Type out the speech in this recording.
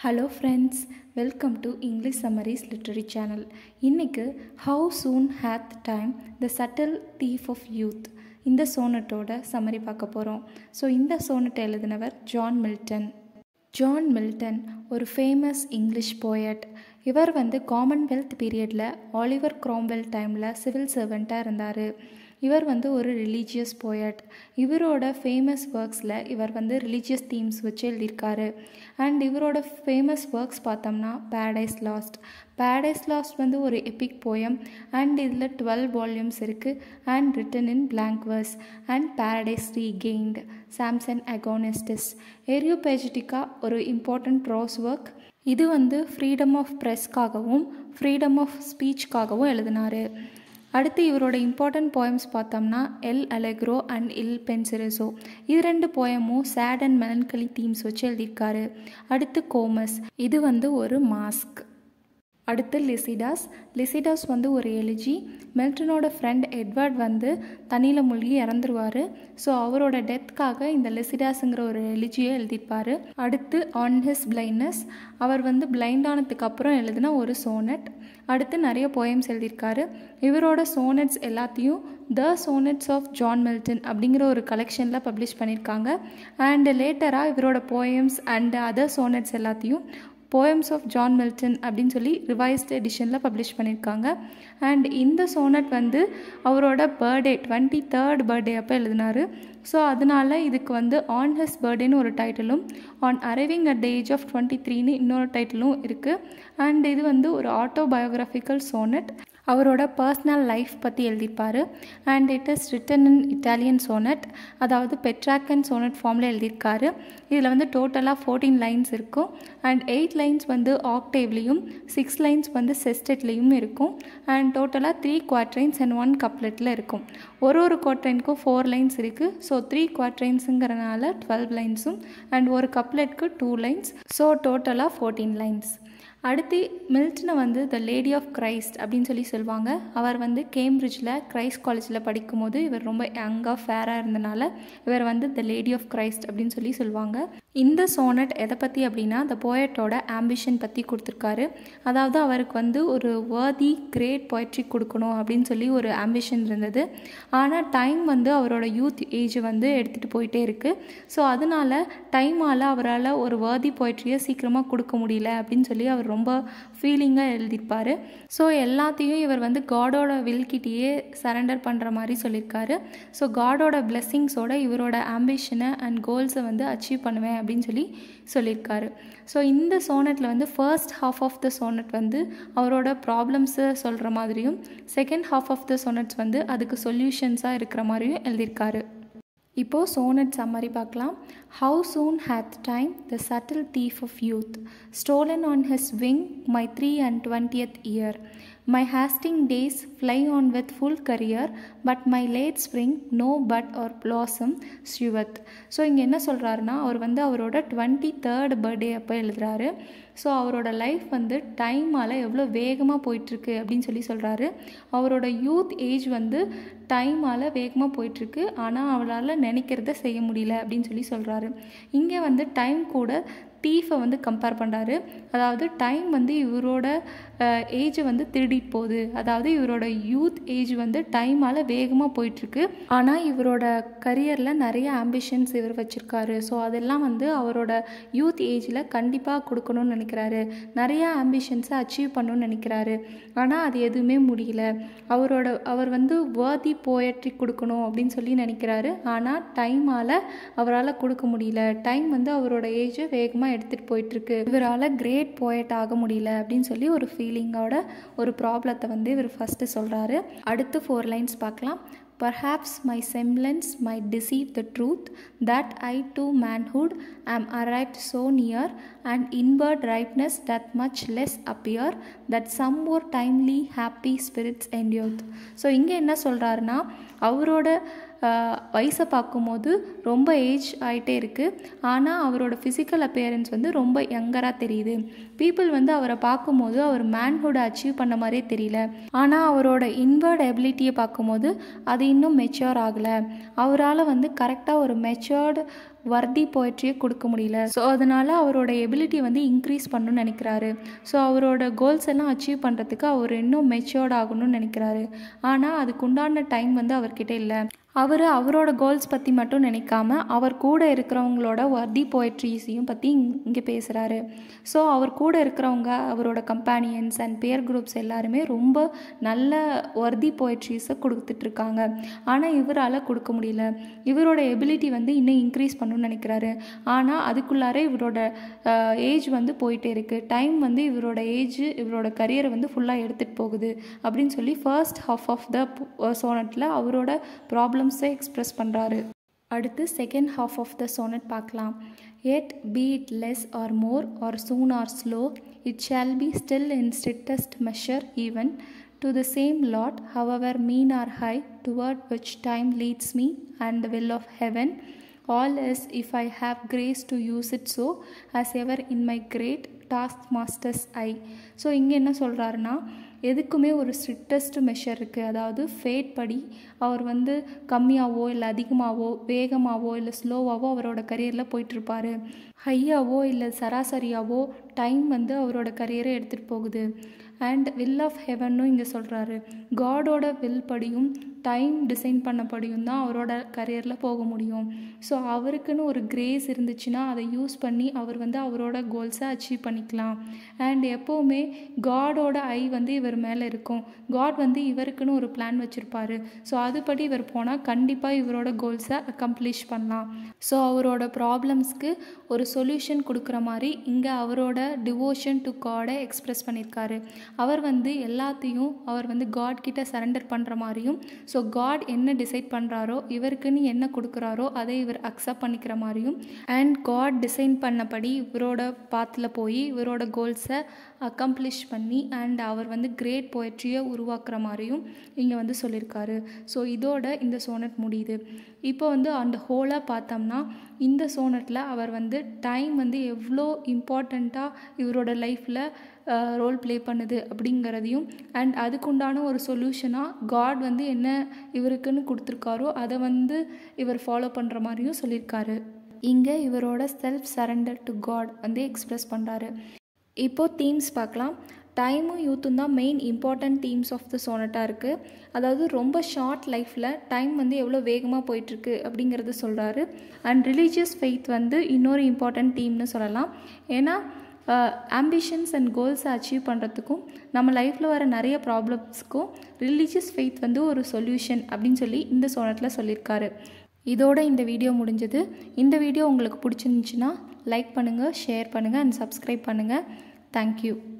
Hello friends welcome to English summaries literary channel இன்றைக்கு how soon hath time the subtle thief of youth இந்த சோனட்டோட summary பார்க்க போகிறோம் so இந்த சோனட்டை எழுதினவர் ஜான் மில்டன் ஜான் மில்டன் ஒரு ஃபேமஸ் இங்கிலீஷ் போயட் இவர் வந்து காமன்வெல்த் பீரியடில் ஆலிவர் க்ராம்வெல் டைமில் சிவில் சர்வெண்ட்டாக இருந்தார் இவர் வந்து ஒரு ரிலீஜியஸ் போயட் இவரோட ஃபேமஸ் ஒர்க்ஸில் இவர் வந்து ரிலீஜியஸ் தீம்ஸ் வச்சு எழுதியிருக்காரு அண்ட் இவரோட ஃபேமஸ் ஒர்க்ஸ் பார்த்தோம்னா பேரடைஸ் லாஸ்ட் பேரடைஸ் லாஸ்ட் வந்து ஒரு எபிக் போயம் அண்ட் இதில் டுவெல் வால்யூம்ஸ் இருக்குது and written in blank verse and Paradise Regained Samson Agonistes Areopagitica ஒரு இம்பார்ட்டண்ட் ப்ரோஸ் ஒர்க் இது வந்து ஃப்ரீடம் ஆஃப் ப்ரெஸ்க்காகவும் ஃப்ரீடம் ஆஃப் ஸ்பீச்க்காகவும் எழுதினார் அடுத்து இவரோட இம்பார்ட்டன்ட் போயம்ஸ் பார்த்தோம்னா L'Allegro and Il Penseroso இது ரெண்டு போயமும் சேட் அண்ட் மெலன்கலி தீம்ஸ் வச்சு எழுதியிருக்காரு அடுத்து கோமஸ் இது வந்து ஒரு மாஸ்க் அடுத்து லிசிடாஸ் லிசிடாஸ் வந்து ஒரு எலிஜி மெல்டனோட ஃப்ரெண்ட் எட்வர்ட் வந்து தண்ணியில் மூழ்கி இறந்துருவார் ஸோ அவரோட டெத்துக்காக இந்த லிசிடாஸுங்கிற ஒரு எலிஜியை எழுதியிருப்பார் அடுத்து ஆன் ஹிஸ் பிளைண்ட்னஸ் அவர் வந்து பிளைண்ட் ஆனதுக்கு அப்புறம் எழுதின ஒரு சோனட் அடுத்து நிறைய போயம்ஸ் எழுதியிருக்காரு இவரோட சோனட்ஸ் எல்லாத்தையும் the sonnets of John Milton அப்படிங்கிற ஒரு கலெக்ஷனில் பப்ளிஷ் பண்ணியிருக்காங்க அண்டு லேட்டராக இவரோட போயம்ஸ் அண்ட் அதர் சோனட்ஸ் எல்லாத்தையும் போயம்ஸ் ஆஃப் ஜான் மில்டன் அப்படின்னு சொல்லி ரிவைஸ்ட் எடிஷனில் பப்ளிஷ் பண்ணியிருக்காங்க அண்ட் இந்த சோனட் வந்து அவரோட பர்த்டே டுவெண்ட்டி தேர்ட் பர்த்டே அப்போ எழுதினார் ஸோ அதனால இதுக்கு வந்து ஆன் ஹிஸ் பர்த்டேன்னு ஒரு டைட்டிலும் on arriving at the age of twenty த்ரீன்னு இன்னொரு டைட்டிலும் இருக்குது அண்ட் இது வந்து ஒரு ஆட்டோபயோகிராஃபிக்கல் சோனட் அவரோட பர்சனல் லைஃப் பற்றி எழுதியிருப்பார் and it is written in Italian sonnet அதாவது பெட்ராக்கன் சோனட் ஃபார்மில் எழுதியிருக்காரு இதில் வந்து டோட்டலாக ஃபோர்டீன் லைன்ஸ் இருக்கும் அண்ட் எயிட் லைன்ஸ் வந்து ஆக்டேவ்லேயும் சிக்ஸ் லைன்ஸ் வந்து செஸ்டெட்லேயும் இருக்கும் அண்ட் டோட்டலாக த்ரீ குவாட்ரைன்ஸ் அண்ட் ஒன் கப்லெட்டில் இருக்கும் ஒரு ஒரு குவாட்ரைனுக்கும் ஃபோர் லைன்ஸ் இருக்குது ஸோ த்ரீ குவாட்ரைன்ஸுங்கிறனால டுவெல் லைன்ஸும் அண்ட் ஒரு கப்லெட்க்கு டூ லைன்ஸ் ஸோ டோட்டலாக ஃபோர்டீன் லைன்ஸ் அடுத்து மில்டனை வந்து த லேடி ஆஃப் கிரைஸ்ட் அப்படின்னு சொல்லி சொல்லுவாங்க அவர் வந்து கேம்பிரிட்ஜில் கிரைஸ்ட் காலேஜில் படிக்கும்போது இவர் ரொம்ப யங்காக ஃபேராக இருந்தனால இவர் வந்து த லேடி ஆஃப் கிரைஸ்ட் அப்படின்னு சொல்லி சொல்லுவாங்க இந்த சோனட் எதை பற்றி அப்படின்னா த போயட்டோட ஆம்பிஷன் பற்றி கொடுத்துருக்காரு அதாவது அவருக்கு வந்து ஒரு வேர்தி கிரேட் பொயட்ரி கொடுக்கணும் அப்படின்னு சொல்லி ஒரு ஆம்பிஷன் இருந்தது ஆனால் டைம் வந்து அவரோட யூத் ஏஜ் வந்து எடுத்துகிட்டு போயிட்டே இருக்குது ஸோ அதனால டைமால் அவரால் ஒரு வேர்தி பொயட்ரியை சீக்கிரமாக கொடுக்க முடியல அப்படின்னு சொல்லி அவர் ரொம்ப ஃபீலிங்காக எழுதியிருப்பார் ஸோ எல்லாத்தையும் இவர் வந்து காடோட வில்கிட்டேயே சரண்டர் பண்ணுற மாதிரி சொல்லியிருக்காரு ஸோ காடோட பிளெஸ்ஸிங்ஸோட இவரோட ஆம்பிஷனை அண்ட் கோல்ஸை வந்து அச்சீவ் பண்ணுவேன் அப்படின்னு சொல்லி சொல்லியிருக்காரு ஸோ இந்த சோனட்டில் வந்து first half of the sonnet வந்து அவரோட ப்ராப்ளம்ஸை சொல்கிற மாதிரியும் second half of the sonnets வந்து அதுக்கு சொல்யூஷன்ஸாக இருக்கிற மாதிரியும் எழுதியிருக்காரு இப்போது சோனட் சம்மரி பார்க்கலாம் how soon hath time the subtle thief of youth stolen on his wing my three and twentieth year my hasting days fly on with full career but my late spring no bud or blossom shew'th so இங்கே என்ன சொல்கிறாருன்னா அவர் வந்து அவரோட twenty third birthday அப்போ எழுதுகிறாரு so அவரோட life வந்து டைமால் எவ்வளோ வேகமாக போயிட்டுருக்கு அப்படின்னு சொல்லி சொல்கிறாரு அவரோட யூத் ஏஜ் வந்து டைமால் வேகமாக போயிட்டுருக்கு ஆனால் அவளால் நினைக்கிறத செய்ய முடியல அப்படின்னு சொல்லி சொல்கிறாரு இங்கே வந்து டைம் கூட தீஃபை வந்து கம்பேர் பண்ணுறாரு அதாவது டைம் வந்து இவரோட ஏஜை வந்து திருடிட்டு போகுது அதாவது இவரோட யூத் ஏஜ் வந்து டைமால் வேகமாக போயிட்டுருக்கு ஆனால் இவரோட கரியரில் நிறைய ஆம்பிஷன்ஸ் இவர் வச்சுருக்காரு ஸோ அதெல்லாம் வந்து அவரோட யூத் ஏஜில் கண்டிப்பாக கொடுக்கணும்னு நினைக்கிறாரு நிறைய ஆம்பிஷன்ஸை அச்சீவ் பண்ணணும்னு நினைக்கிறாரு ஆனால் அது எதுவுமே முடியல அவரோட அவர் வந்து வேர்தி போயட்ரி கொடுக்கணும் அப்படின்னு சொல்லி நினைக்கிறாரு ஆனால் டைமால் அவரால் கொடுக்க முடியல டைம் வந்து அவரோட ஏஜை வேகமாக எடுத்துகிட்டு போயிட்டுருக்கு இவரால் கிரேட் போயட் ஆக முடியல அப்படின்னு சொல்லி ஒரு ஃபீலிங்கோட ஒரு ப்ராப்ளத்தை வந்து இவர் ஃபஸ்ட்டு சொல்கிறாரு அடுத்து ஃபோர் லைன்ஸ் பார்க்கலாம் Perhaps my semblance might deceive the truth that I to manhood am arrived so near, and inward ripeness doth much less appear, that some more timely happy spirits endureth. So இங்கே என்ன சொல்கிறாருன்னா அவரோட வயசை பார்க்கும்போது ரொம்ப age ஆகிட்டே இருக்குது ஆனால் அவரோட ஃபிசிக்கல் அப்பியரன்ஸ் வந்து ரொம்ப யங்கராக தெரியுது பீப்புள் வந்து அவரை பார்க்கும்போது அவர் மேன்ஹுட் அச்சீவ் பண்ண மாதிரியே தெரியல ஆனால் அவரோட இன்வர்ட் எபிலிட்டியை பார்க்கும்போது அது இன்னும் மெச்சூர் ஆகலை அவரால் வந்து கரெக்டாக ஒரு மெச்சூர்டு வர்தி போய்ட்ரியை கொடுக்க முடியல ஸோ அதனால் அவரோட எபிலிட்டி வந்து இன்க்ரீஸ் பண்ணணும்னு நினைக்கிறாரு ஸோ அவரோட கோல்ஸ் எல்லாம் அச்சீவ் பண்ணுறதுக்கு அவர் இன்னும் மெச்சூர்ட் ஆகணும்னு நினைக்கிறாரு ஆனால் அதுக்கு உண்டான டைம் வந்து அவர்கிட்ட இல்லை அவர் அவரோட கோல்ஸ் பற்றி மட்டும் நினைக்காம அவர் கூட இருக்கிறவங்களோட வர்தி போய்ட்ரிஸையும் பற்றி இங்கே பேசுகிறாரு ஸோ அவர் கூட இருக்கிறவங்க அவரோட கம்பேனியன்ஸ் அண்ட் பேர் குரூப்ஸ் எல்லாருமே ரொம்ப நல்ல வர்தி போய்ட்ரிஸை கொடுத்துட்ருக்காங்க ஆனால் இவரால் கொடுக்க முடியல இவரோட எபிலிட்டி வந்து இன்னும் இன்க்ரீஸ் பண்ணணும்னு நினைக்கிறாரு ஆனால் அதுக்குள்ளாரே இவரோட ஏஜ் வந்து போயிட்டே இருக்குது டைம் வந்து இவரோட ஏஜ் இவரோட கரியரை வந்து ஃபுல்லாக எடுத்துகிட்டு போகுது அப்படின்னு சொல்லி ஃபர்ஸ்ட் ஹாஃப் ஆஃப் த சோனட்டில் அவரோட ப்ராப்ளம் ப்ராப்ளம்ஸை எக்ஸ்ப்ரெஸ் பண்ணுறாரு அடுத்து second half of the sonnet பார்க்கலாம் yet be it less or more or soon or slow it shall be still in strictest measure even to the same lot however mean or high toward which time leads me and the will of heaven all is if I have grace to use it so as ever in my great taskmaster's eye so இங்கே என்ன சொல்கிறாருன்னா எதுக்குமே ஒரு strictest measure இருக்குது அதாவது fat படி அவர் வந்து கம்மியாகவோ இல்லை அதிகமாகவோ வேகமாகவோ இல்லை ஸ்லோவாகவோ அவரோட கரியரில் போயிட்டுருப்பார் ஹையாவோ இல்லை சராசரியாவோ டைம் வந்து அவரோட கரியரை எடுத்துகிட்டு போகுது அண்ட் வில் ஆஃப் ஹெவன்னும் இங்கே சொல்கிறாரு காடோட வில் படியும் டைம் டிசைன் பண்ணபடியும் தான் அவரோட கரியரில் போக முடியும் ஸோ அவருக்குன்னு ஒரு கிரேஸ் இருந்துச்சுன்னா அதை யூஸ் பண்ணி அவர் வந்து அவரோட கோல்ஸை அச்சீவ் பண்ணிக்கலாம் அண்ட் எப்போவுமே காடோட ஐ வந்து இவர் மேலே இருக்கும் காட் வந்து இவருக்குன்னு ஒரு பிளான் வச்சுருப்பாரு ஸோ அதுபடி இவர் போனால் கண்டிப்பாக இவரோட கோல்ஸை அக்கம்ப்ளிஷ் பண்ணலாம் ஸோ அவரோட ப்ராப்ளம்ஸ்க்கு ஒரு சொல்யூஷன் கொடுக்குற மாதிரி இங்கே அவரோட டிவோஷன் டு காடை எக்ஸ்ப்ரெஸ் பண்ணியிருக்காரு அவர் வந்து எல்லாத்தையும் அவர் வந்து காட் கிட்ட சரண்டர் பண்ணுற மாதிரியும் ஸோ காட் என்ன டிசைட் பண்ணுறாரோ இவருக்குன்னு என்ன கொடுக்குறாரோ அதை இவர் அக்செப்ட் பண்ணிக்கிற மாதிரியும் அண்ட் காட் டிசைன் பண்ணபடி இவரோட பாத்தில் போய் இவரோட கோல்ஸை அக்கம்ப்ளிஷ் பண்ணி அண்ட் அவர் வந்து கிரேட் போய்ட்ரியை உருவாக்குற மாதிரியும் இங்கே வந்து சொல்லியிருக்காரு ஸோ இதோட இந்த சோனட் முடியுது இப்போ வந்து அந்த ஹோலாக பார்த்தோம்னா இந்த சோனட்டில் அவர் வந்து டைம் வந்து எவ்வளோ இம்பார்ட்டண்ட்டாக இவரோட லைஃப்பில் ரோல் ப்ளே பண்ணுது அப்படிங்கிறதையும் அண்ட் அதுக்குண்டான ஒரு சொல்யூஷனாக காட் வந்து என்ன இவருக்குன்னு கொடுத்துருக்காரோ அதை வந்து இவர் ஃபாலோ பண்ணுற மாதிரியும் சொல்லியிருக்காரு இங்கே இவரோட செல்ஃப் சரண்டர் டு காட் வந்து எக்ஸ்ப்ரெஸ் பண்ணுறாரு இப்போது தீம்ஸ் பார்க்கலாம் டைமும் யூத்தும் தான் main important themes of the சோனட்டாக இருக்குது அதாவது ரொம்ப ஷார்ட் லைஃப்பில் டைம் வந்து எவ்வளோ வேகமாக போயிட்டுருக்கு அப்படிங்கிறத சொல்கிறாரு அண்ட் ரிலீஜியஸ் ஃபெய்த் வந்து இன்னொரு இம்பார்ட்டன்ட் தீம்னு சொல்லலாம் ஏன்னா ஆம்பிஷன்ஸ் அண்ட் கோல்ஸை அச்சீவ் பண்ணுறதுக்கும் நம்ம லைஃப்பில் வர நிறைய ப்ராப்ளம்ஸ்க்கும் ரிலீஜியஸ் ஃபெய்த் வந்து ஒரு சொல்யூஷன் அப்படின்னு சொல்லி இந்த சோனட்டில் சொல்லியிருக்காரு இதோட இந்த வீடியோ முடிஞ்சது இந்த வீடியோ உங்களுக்கு பிடிச்சிருந்துச்சின்னா லைக் பண்ணுங்கள் ஷேர் பண்ணுங்கள் அண்ட் சப்ஸ்கிரைப் பண்ணுங்கள் தேங்க்யூ